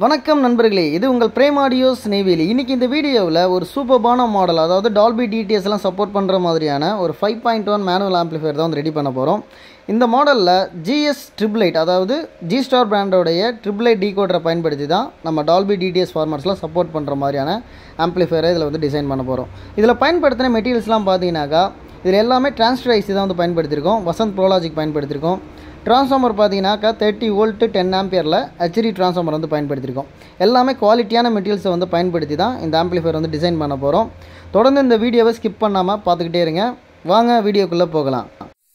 வணக்கம் நண்பர்களே இது உங்கள் பிரேம் ஆடியோஸ் நெய்வேலி இன்னைக்கு இந்த வீடியோவில் ஒரு சூப்பர்பான மாடல் அதாவது டால்பி டிடிஎஸ் எல்லாம் சப்போர்ட் பண்ணுற மாதிரியான ஒரு five point one manual amplifier தான் வந்து ரெடி பண்ண போகிறோம் இந்த மாடலில் ஜிஎஸ் ட்ரிபிளைட் அதாவது ஜி ஸ்டார் பிராண்டோடைய ட்ரிபிளைட் டீகோடரை பயன்படுத்தி தான் நம்ம டால்பி டிடிஎஸ் ஃபார்மர்ஸ்லாம் சப்போர்ட் பண்ணுற மாதிரியான ஆம்ப்ளிஃபையரை இதில் வந்து டிசைன் பண்ண போகிறோம் இதில் பயன்படுத்தின மெட்டீரியல்ஸ்லாம் பார்த்தீங்கன்னாக்கா இதில் எல்லாமே டிரான்ஸ்டர் ஐசி தான் வந்து பயன்படுத்தியிருக்கோம் வசந்த் ப்ரோலாஜிக் பயன்படுத்தியிருக்கோம் ட்ரான்ஸ்ஃபார்மர் பார்த்தீங்கன்னாக்கா தேர்ட்டி வோல்ட்டு டென் ஆம்பியரில் ஹெச்டி ட்ரான்ஸ்ஃபார்மர் வந்து பயன்படுத்தியிருக்கோம் எல்லாமே குவாலிட்டியான மெட்டீரியல்ஸை வந்து பயன்படுத்தி தான் இந்த ஆம்ப்ளிஃபையர் வந்து டிசைன் பண்ண போகிறோம் தொடர்ந்து இந்த வீடியோவை ஸ்கிப் பண்ணாமல் பார்த்துக்கிட்டே இருங்க வாங்க வீடியோக்குள்ளே போகலாம்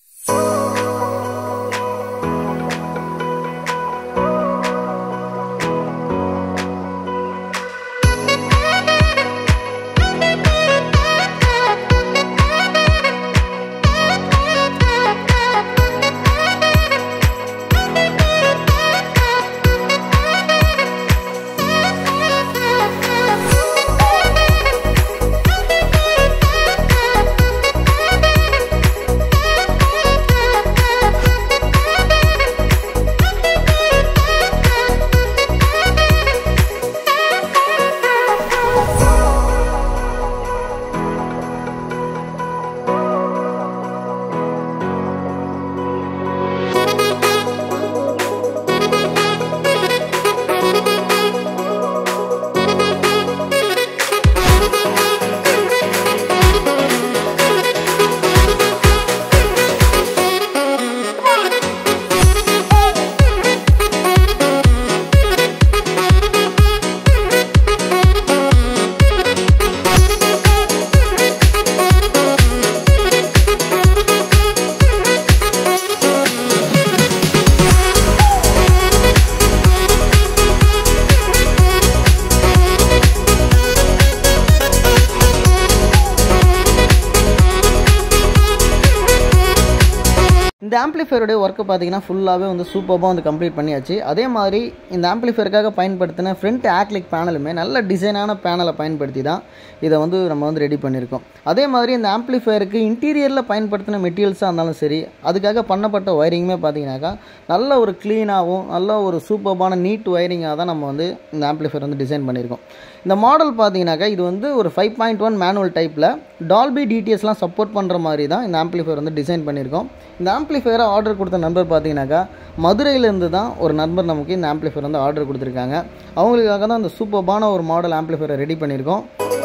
இந்த ஆம்ப்ளிஃபையருடைய ஒர்க்கு பார்த்தீங்கன்னா ஃபுல்லாகவே வந்து சூப்பராக வந்து கம்ப்ளீட் பண்ணியாச்சு அதே மாதிரி இந்த ஆம்ப்ளிஃபையருக்காக பயன்படுத்தின ஃப்ரண்ட் ஆக்லிக் பேனலுமே நல்ல டிசைனான பேனலை பயன்படுத்தி தான் இதை வந்து நம்ம வந்து ரெடி பண்ணியிருக்கோம் அதே மாதிரி இந்த ஆம்ப்ளிஃபையருக்கு இன்டீரியரில் பயன்படுத்தின மெட்டீரியல்ஸாக இருந்தாலும் சரி அதுக்காக பண்ணப்பட்ட ஒயரிங்குமே பார்த்தீங்கன்னாக்கா நல்ல ஒரு க்ளீனாகவும் நல்ல ஒரு சூப்பர்பான நீட் ஒயரிங்காக தான் நம்ம வந்து இந்த ஆம்ப்ளிஃபையர் வந்து டிசைன் பண்ணியிருக்கோம் இந்த மாடல் பார்த்தீங்கன்னாக்கா இது வந்து ஒரு ஃபைவ் பாயிண்ட் ஒன் மேனுவல் டைப்பில் டால்பி டிடிஎஸ்லாம் சப்போர்ட் பண்ணுற மாதிரி தான் இந்த ஆம்ப்ளிஃபையர் வந்து டிசைன் பண்ணியிருக்கோம் இந்த ஆம்ப்ளிஃபையரை ஆர்டர் கொடுத்த நண்பர் பார்த்தீங்கன்னாக்கா மதுரையிலேருந்து தான் ஒரு நண்பர் நமக்கு இந்த ஆம்ப்ளிஃபையர் வந்து ஆர்டர் கொடுத்துருக்காங்க அவங்களுக்காக தான் இந்த சூப்பர்பான ஒரு மாடல் ஆம்ப்ளிஃபையரை ரெடி பண்ணியிருக்கோம்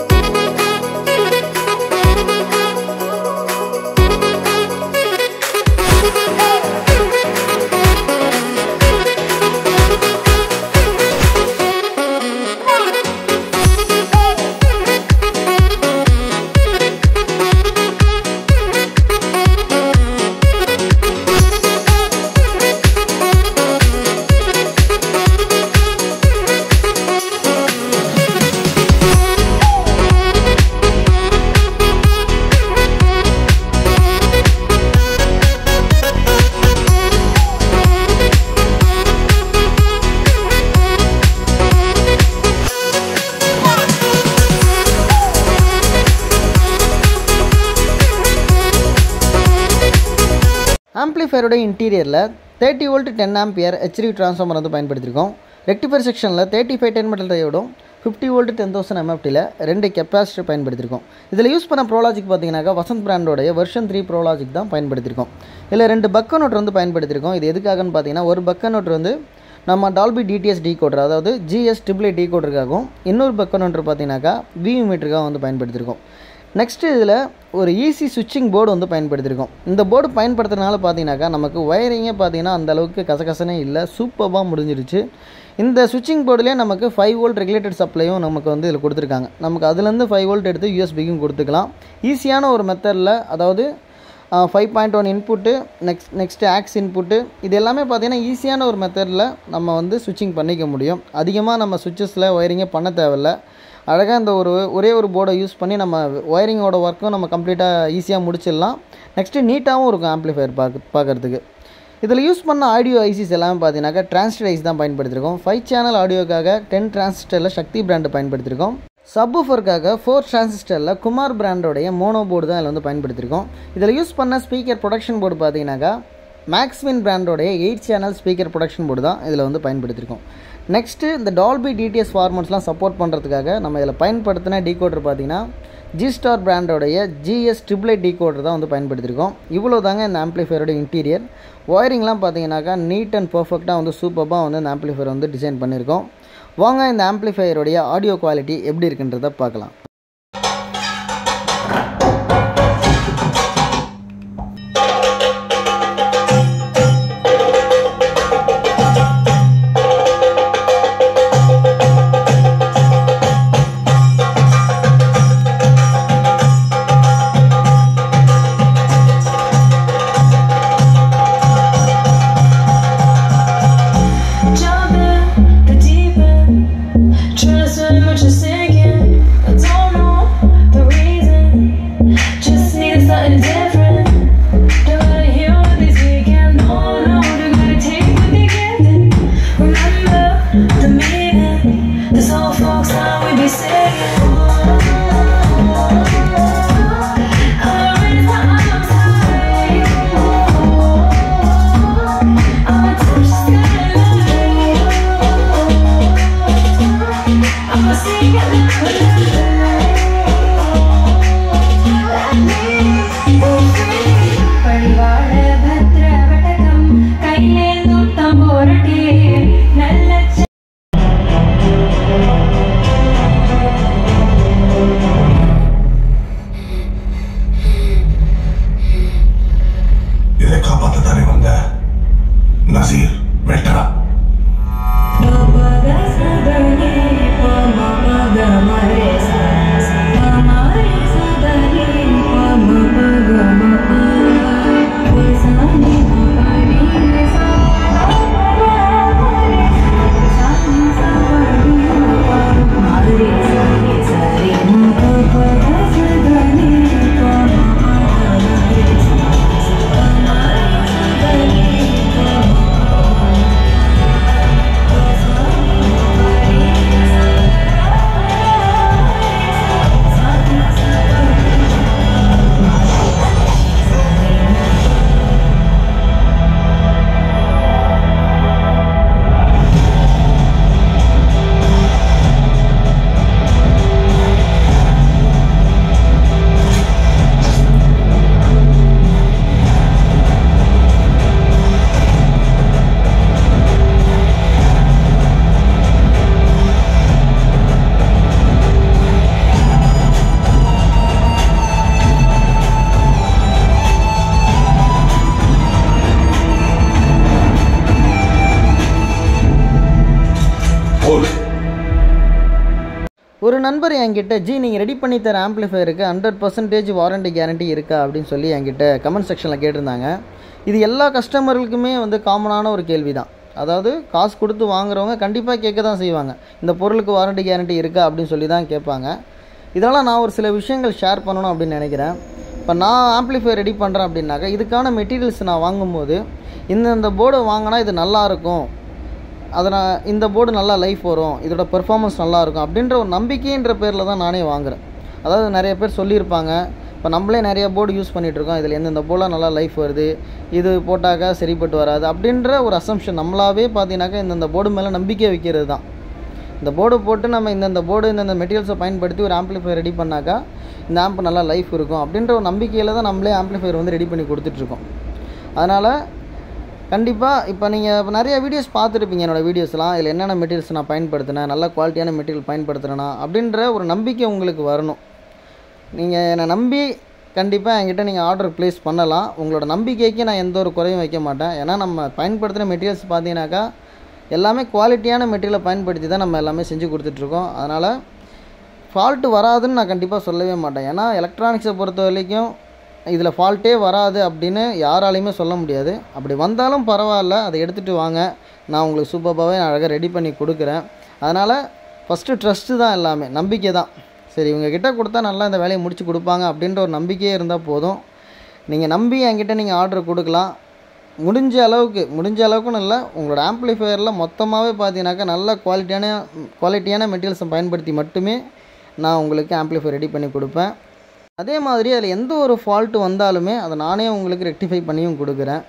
ஆம்ப்ளிஃபையரோட இன்டீரியரில் thirty volt ten ampere HD transformer வந்து பயன்படுத்தியிருக்கோம் ரெக்டிஃபையர் செக்ஷனில் தேர்ட்டி ஃபைவ் டென் மெட்டல் டையோடும் ஃபிஃப்டி வோல்ட் டென் தௌசண்ட் எம்எஃப்டியில் ரெண்டு கெப்பாசிட்டர் பயன்படுத்தியிருக்கோம் இதில் யூஸ் பண்ண ப்ரோலாஜிக் பார்த்தீங்கன்னாக்கா வசந்த் பிராண்டோடைய வெர்ஷன் த்ரீ ப்ரோலாஜிக் தான் பயன்படுத்தியிருக்கோம் இதில் ரெண்டு பக்க நோட் வந்து பயன்படுத்தியிருக்கோம் இது எதுக்காகன்னு பார்த்தீங்கன்னா ஒரு பக்க நோட் வந்து நம்ம டால்பி டிடிஎஸ் டீ கோடர் அதாவது ஜிஎஸ் ட்ரிபிள் டீ கோடருக்காகவும் இன்னொரு பக்க நோட்ரு பார்த்தீங்கன்னாக்கா வியூ மீட்டருக்காக வந்து பயன்படுத்தியிருக்கோம் நெக்ஸ்ட்டு இதில் ஒரு ஈஸி சுவிட்சிங் போர்டு வந்து பயன்படுத்தியிருக்கோம் இந்த போர்டு பயன்படுத்துறதுனால பார்த்தீங்கன்னாக்கா நமக்கு ஒயரிங்கே பார்த்தீங்கன்னா அந்த அளவுக்கு கசகசனே இல்லை சூப்பராக முடிஞ்சிருச்சு இந்த சுவிட்சிங் போர்டுலேயே நமக்கு ஃபைவ் வோல்ட் ரெகுலேட்டட் சப்ளையும் நமக்கு வந்து இதில் கொடுத்துருக்காங்க நமக்கு அதுலேருந்து ஃபைவ் வோல்ட் எடுத்து யூஎஸ்பிக்கும் கொடுத்துக்கலாம் ஈஸியான ஒரு மெத்தடில் அதாவது five point one input next next aux input இது எல்லாமே பார்த்தீங்கன்னா ஈஸியான ஒரு மெத்தடில் நம்ம வந்து சுவிட்சிங் பண்ணிக்க முடியும் அதிகமாக நம்ம சுவிட்சஸில் ஒயரிங்கே பண்ண தேவையில்லை அழகாக இந்த ஒரு ஒரே ஒரு போர்டை யூஸ் பண்ணி நம்ம ஒயரிங்கோட ஒர்க்கும் நம்ம கம்ப்ளீட்டாக ஈஸியாக முடிச்சிடலாம் நெக்ஸ்ட்டு நீட்டாகவும் இருக்கும் ஆம்ப்ளிஃபையர் பார்க்க பார்க்குறதுக்கு இதில் யூஸ் பண்ண ஆடியோ ஐசிஸ் எல்லாமே பார்த்தீங்கன்னாக்கா டிரான்ஸ்டர் ஐஸ் தான் பயன்படுத்தியிருக்கோம் ஃபைவ் சேனல் ஆடியோக்காக டென் டிரான்சிஸ்டரில் சக்தி பிராண்டு பயன்படுத்தியிருக்கோம் சப்வூஃபருக்காக ஃபோர் டிரான்சிஸ்டரில் குமார் பிராண்டோடைய மோனோ போர்டு தான் இதில் வந்து பயன்படுத்தியிருக்கோம் இதில் யூஸ் பண்ண ஸ்பீக்கர் ப்ரொடக்ஷன் போர்டு பார்த்தீங்கன்னாக்கா மேக்ஸ்வின் பிராண்டோடைய eight channel speaker protection board தான் இதில் வந்து பயன்படுத்தியிருக்கோம் நெக்ஸ்ட்டு இந்த டால்பி டிடிஎஸ் ஃபார்மட்ஸ்லாம் சப்போர்ட் பண்ணுறதுக்காக நம்ம இதில் பயன்படுத்தின டீகோடர் பார்த்தீங்கன்னா ஜி ஸ்டார் பிராண்டோடைய ஜிஎஸ் ட்ரிபிள் எயிட் டீகோடர் தான் வந்து பயன்படுத்தியிருக்கோம் இவ்வளோ தாங்க இந்த ஆம்ப்ளிஃபையரோட இன்டீரியர் ஒயரிங்லாம் பார்த்தீங்கன்னாக்கா நீட் அண்ட் பர்ஃபெக்டாக வந்து சூப்பராக வந்து இந்த ஆம்ப்ளிஃபையர் வந்து டிசைன் பண்ணியிருக்கோம் வாங்க இந்த ஆம்ப்ளிஃபையருடைய ஆடியோ குவாலிட்டி எப்படி இருக்குன்றதை பார்க்கலாம் Jump in the deep end, trying to swim but you're sinking. I don't know the reason, just need something different. Don't gotta hear what they speaking, no, no, they gotta take what they getting. Remember the meaning, this whole folk song we be singing. I'm ready for arms high. I'ma touch the skyline. I'ma sing it പരിവാര ഭദ്രവടകം കൈലേന്തു തമ്പോരട്ടി നല്ല இதை காப்பாத்த தானே வந்த நசீர் வெட்டடா போல் ஒரு நண்பர் என்கிட்ட G நீங்கள் ready பண்ணி தர ஆம்ப்ளிஃபையருக்கு ஹண்ட்ரட் பர்சன்டேஜ் வாரண்டி கேரண்டி இருக்கா அப்படின்னு சொல்லி என்கிட்ட கமெண்ட் செக்ஷனில் கேட்டிருந்தாங்க இது எல்லா கஸ்டமர்களுக்குமே வந்து காமனான ஒரு கேள்வி தான் அதாவது காசு கொடுத்து வாங்குறவங்க கண்டிப்பாக கேட்க தான் செய்வாங்க இந்த பொருளுக்கு வாரண்டி கேரண்டி இருக்கா அப்படின்னு சொல்லி தான் கேட்பாங்க இதனால் நான் ஒரு சில விஷயங்கள் ஷேர் பண்ணணும் அப்படின்னு நினைக்கிறேன் இப்போ நான் ஆம்ப்ளிஃபையர் ரெடி பண்ணுறேன் அப்படின்னாக்கா இதுக்கான மெட்டீரியல்ஸ் நான் வாங்கும்போது இந்தந்த போர்டை வாங்கினா இது நல்லா இருக்கும் அதனால் இந்த போர்டு நல்லா லைஃப் வரும் இதோட பெர்ஃபார்மன்ஸ் நல்லா இருக்கும் அப்படின்ற ஒரு நம்பிக்கைன்ற பேரில் தான் நானே வாங்குறேன் அதாவது நிறைய பேர் சொல்லியிருப்பாங்க இப்போ நம்மளே நிறைய போர்டு யூஸ் பண்ணிகிட்ருக்கோம் இதில் எந்தெந்த போர்டெலாம் நல்லா லைஃப் வருது இது போட்டாக்கா சரிப்பட்டு வராது அப்படின்ற ஒரு அசம்ஷன் நம்மளாவே பார்த்தீங்கன்னாக்கா இந்தந்த போர்டு மேலே நம்பிக்கை வைக்கிறது தான் இந்த போர்டு போட்டு நம்ம இந்தந்த போர்டு இந்தந்த மெட்டீரியல்ஸை பயன்படுத்தி ஒரு ஆம்ப்ளிஃபையர் ரெடி பண்ணாக்கா இந்த ஆம்ப் நல்லா லைஃப் இருக்கும் அப்படின்ற ஒரு நம்பிக்கையில் தான் நம்மளே ஆம்ப்ளிஃபையர் வந்து ரெடி பண்ணி கொடுத்துட்ருக்கோம் அதனால் கண்டிப்பாக இப்போ நீங்கள் இப்போ நிறைய வீடியோஸ் பார்த்துருப்பீங்க என்னோடய வீடியோஸ்லாம் இதில் என்னென்ன மெட்டீரியல்ஸ் நான் பயன்படுத்தினேன் நல்ல குவாலிட்டியான மெட்டீரியல் பயன்படுத்துகிறேன்னா அப்படின்ற ஒரு நம்பிக்கை உங்களுக்கு வரணும் நீங்கள் என்னை நம்பி கண்டிப்பாக என்கிட்ட நீங்கள் ஆர்டர் ப்ளேஸ் பண்ணலாம் உங்களோட நம்பிக்கைக்கு நான் எந்த ஒரு குறையும் வைக்க மாட்டேன் ஏன்னா நம்ம பயன்படுத்துகிற மெட்டீரியல்ஸ் பார்த்தீங்கன்னாக்கா எல்லாமே குவாலிட்டியான மெட்டீரியலை பயன்படுத்தி தான் நம்ம எல்லாமே செஞ்சு கொடுத்துட்ருக்கோம் அதனால் ஃபால்ட்டு வராதுன்னு நான் கண்டிப்பாக சொல்லவே மாட்டேன் ஏன்னா எலக்ட்ரானிக்ஸை பொறுத்த வரைக்கும் இதில் ஃபால்ட்டே வராது அப்படின்னு யாராலையுமே சொல்ல முடியாது அப்படி வந்தாலும் பரவாயில்ல அதை எடுத்துகிட்டு வாங்க நான் உங்களுக்கு சூப்பராகவே அழகாக ரெடி பண்ணி கொடுக்குறேன் அதனால் ஃபஸ்ட்டு ட்ரஸ்ட்டு தான் எல்லாமே நம்பிக்கை தான் சரி இவங்க கிட்ட கொடுத்தா நல்லா இந்த வேலையை முடிச்சு கொடுப்பாங்க அப்படின்ற ஒரு நம்பிக்கையே இருந்தால் போதும் நீங்கள் நம்பி என்கிட்ட நீங்கள் ஆர்டர் கொடுக்கலாம் முடிஞ்ச அளவுக்கு முடிஞ்ச அளவுக்குன்னு இல்லை உங்களோட ஆம்ப்ளிஃபையரில் மொத்தமாகவே பார்த்தீங்கன்னாக்கா நல்ல குவாலிட்டியான குவாலிட்டியான மெட்டீரியல்ஸை பயன்படுத்தி மட்டுமே நான் உங்களுக்கு ஆம்ப்ளிஃபையர் ரெடி பண்ணி கொடுப்பேன் அதே மாதிரி அதில் எந்த ஒரு ஃபால்ட்டு வந்தாலுமே அதை நானே உங்களுக்கு ரெக்டிஃபை பண்ணியும் கொடுக்குறேன்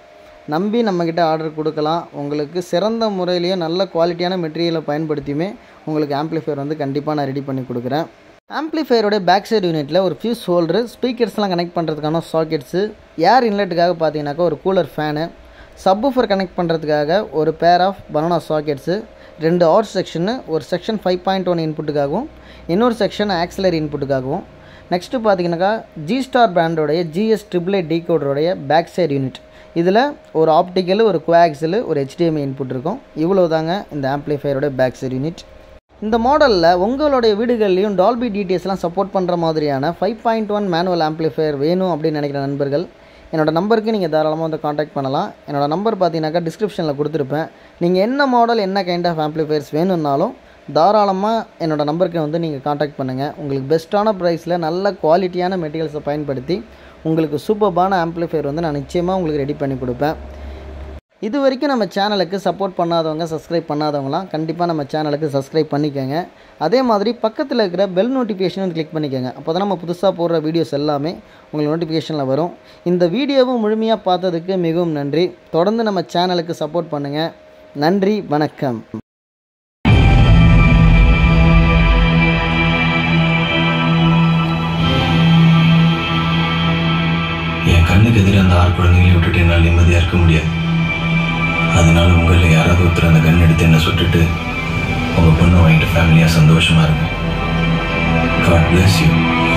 நம்பி நம்மக்கிட்ட ஆர்டர் கொடுக்கலாம் உங்களுக்கு சிறந்த முறையிலையும் நல்ல குவாலிட்டியான மெட்டீரியலை பயன்படுத்தியுமே உங்களுக்கு ஆம்ப்ளிஃபையர் வந்து கண்டிப்பாக நான் ரெடி பண்ணி கொடுக்குறேன் ஆம்ப்ளிஃபையரோட பேக் சைடு யூனிட்டில் ஒரு ஃபியூஸ் ஹோல்டரு ஸ்பீக்கர்ஸ்லாம் கனெக்ட் பண்ணுறதுக்கான சாக்கெட்ஸு ஏர் இன்லெட்டுக்காக பார்த்தீங்கன்னாக்கா ஒரு கூலர் ஃபேனு சப்வூஃபர் கனெக்ட் பண்ணுறதுக்காக ஒரு பேர் ஆஃப் பனானா சாக்கெட்ஸு ரெண்டு ஆர் செக்ஷனு ஒரு செக்ஷன் ஃபைவ் பாயிண்ட் ஒன் இன்புட்டுக்காகவும் இன்னொரு செக்ஷன் ஆக்சிலரி இன்புட்டுக்காகவும் நெக்ஸ்ட்டு பார்த்தீங்கன்னாக்கா ஜி ஸ்டார் பிராண்டோடைய ஜிஎஸ் ட்ரிபிள் எயிட் டீகோடருடைய பேக் சைடு யூனிட் இதில் ஒரு ஆப்டிக்கல் ஒரு குவாக்ஸில் ஒரு HDMI இன்புட் இருக்கும் இவ்வளோ தாங்க இந்த ஆம்ப்ளிஃபையரோட பேக் சைடு யூனிட் இந்த மாடலில் உங்களுடைய வீடுகள்லையும் டால்பி டிடிஎஸ்லாம் சப்போர்ட் பண்ணுற மாதிரியான five point one manual amplifier வேணும் அப்படின்னு நினைக்கிற நண்பர்கள் என்னோட நம்பருக்கு நீங்கள் தாராளமாக வந்து காண்டாக்ட் பண்ணலாம் என்னோட நம்பர் பார்த்தீங்கன்னாக்கா டிஸ்கிரிப்ஷனில் கொடுத்துருப்பேன் நீங்கள் என்ன மாடல் என்ன கைண்ட் ஆஃப் ஆம்ப்ளிஃபையர்ஸ் வேணும்னாலும் தாராளமாக என்னோட நம்பருக்கு வந்து நீங்கள் காண்டாக்ட் பண்ணுங்கள் உங்களுக்கு பெஸ்ட்டான ப்ரைஸில் நல்ல குவாலிட்டியான மெட்டீரியல்ஸை பயன்படுத்தி உங்களுக்கு சூப்பர்பான ஆம்ப்ளிஃபையர் வந்து நான் நிச்சயமாக உங்களுக்கு ரெடி பண்ணி கொடுப்பேன் இது வரைக்கும் நம்ம சேனலுக்கு சப்போர்ட் பண்ணாதவங்க சப்ஸ்கிரைப் பண்ணாதவங்களாம் கண்டிப்பாக நம்ம சேனலுக்கு சப்ஸ்கிரைப் பண்ணிக்கோங்க அதே மாதிரி பக்கத்தில் இருக்கிற பெல் நோட்டிஃபிகேஷனும் கிளிக் பண்ணிக்கோங்க அப்போ தான் நம்ம புதுசாக போடுற வீடியோஸ் எல்லாமே உங்களுக்கு நோட்டிஃபிகேஷனில் வரும் இந்த வீடியோவும் முழுமையாக பார்த்ததுக்கு மிகவும் நன்றி தொடர்ந்து நம்ம சேனலுக்கு சப்போர்ட் பண்ணுங்கள் நன்றி வணக்கம் என் கண்ணுக்கு எதிரே அந்த ஆறு குழந்தைங்களையும் விட்டுட்டு என்னால் நிம்மதியாக இருக்க முடியாது அதனால உங்களில் யாராவது ஒருத்தர் அந்த கன் எடுத்து என்னை சுட்டுட்டு உங்கள் பொண்ணை வாங்கிட்டு ஃபேமிலியாக சந்தோஷமாக இருங்க காட் bless யூ